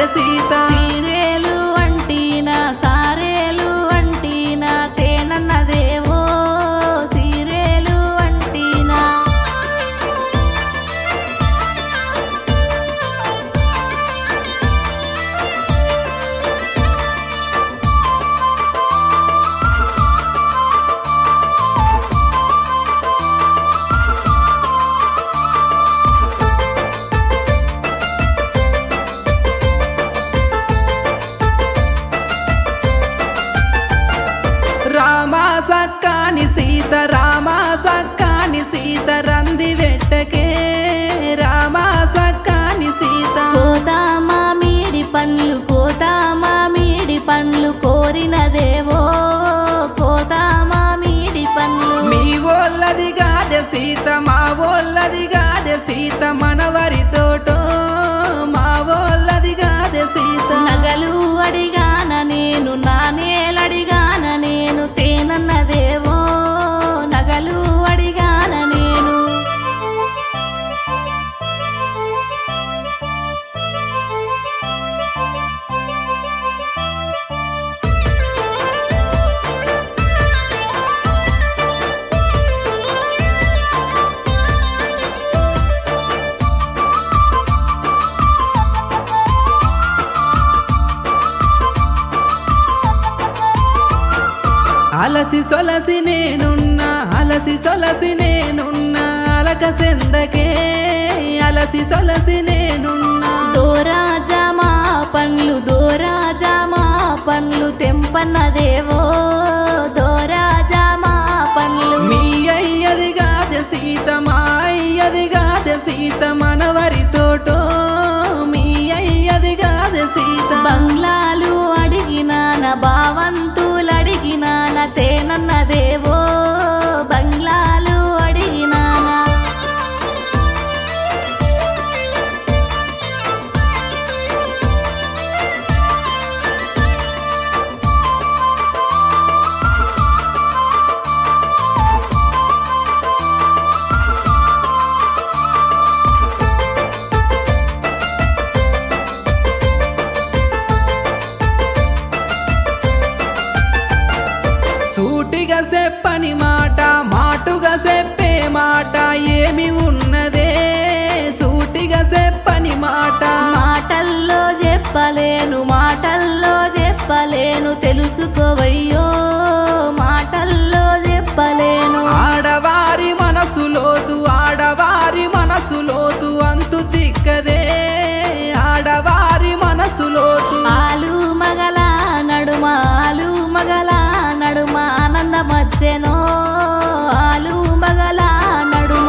సీత సీరేలు వంటిన సారేలు వంటిన తేనన్నదేవో సీరేలు వంటిన రామా సక్కాని సీత రామా సక్కాని సీత రంది వెట్టకే రామా సక్కాని సీత కోతా మామిడి పండ్లు కోతా మామిడి పండ్లు కోరినదేవో కోతా మామిడి పండ్లు మీ ఓళ్ళది గాదె సీత మా ఓళ్ళది గాదె సీత మనవరి తోటో మా ఓళ్ళది గాదె సీత నగలు అడిగాన నేను నాణేలడిగాన నేను తేనన్నదేవో నగలు అడిగాన నేను అలసి సొలసి నేనున్నా అలసి సొలసి నేనున్నా అలక సెందకే అలసి సొలసి నేనున్నా దోరాజమా పండ్లు దోరాజమా పండ్లు తెంపన్నదేవో దోరాజమా పండ్లు మీ అయ్యది గాదె సీత మా అయ్యది గాదె సీత మనవరి తోటో మీ అయ్యది గాదె సీత బంగ్లాలు అడిగినాన బావంతులు అడిగినాన తేనన్నదేవో బంగ్లాలు అడిగినాన సూటిగా చెప్పని మాట మాటుగా చెప్పే మాట ఏమి ఉన్నదే సూటిగా చెప్పని మాట మాటల్లో చెప్పలేను మాటల్లో చెప్పలేను తెలుసుకోవయ్యో మాటల్లో చెప్పలేను ఆడవారి మనసులోతు ఆడవారి మనసులోతు అంతు చిక్కదే ఆడవారి మనసులోతు ఆలు మగల నడుమ ఆలు మగల నడుమ ఆనందమచ్చెనో ఆలు మగల నడుమ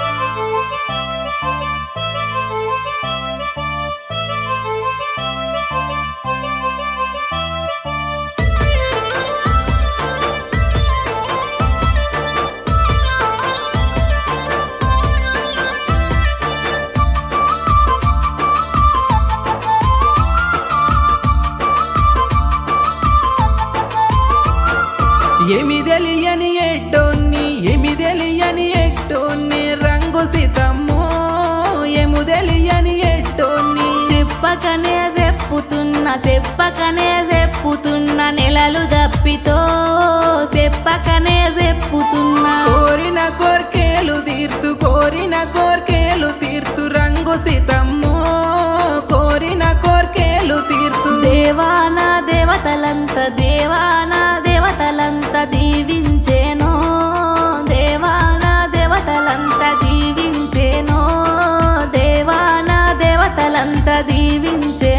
ఏమి తెలియని ఎట్టోన్ని ఏమి తెలియని ఎట్టోన్ని రంగు సీతమ్మో ఏము తెలియని ఎట్టోన్ని చెప్పకనే చెప్పుతున్నా చెప్పకనే చెప్పుతున్నా నెలలు దప్పితో చెప్పకనే చెప్పుతున్నా కోరిన కోర్కేలు తీర్తు కోరిన కోర్కేలు తీర్తు రంగు సీతమ్మో కోరిన కోర్కేలు తీర్తు దేవాన దేవతలంత దేవాన దేవతలంత దీవించేనో దేవాన దేవతలంత దీవించేనో దేవాన దేవతలంత దీవించే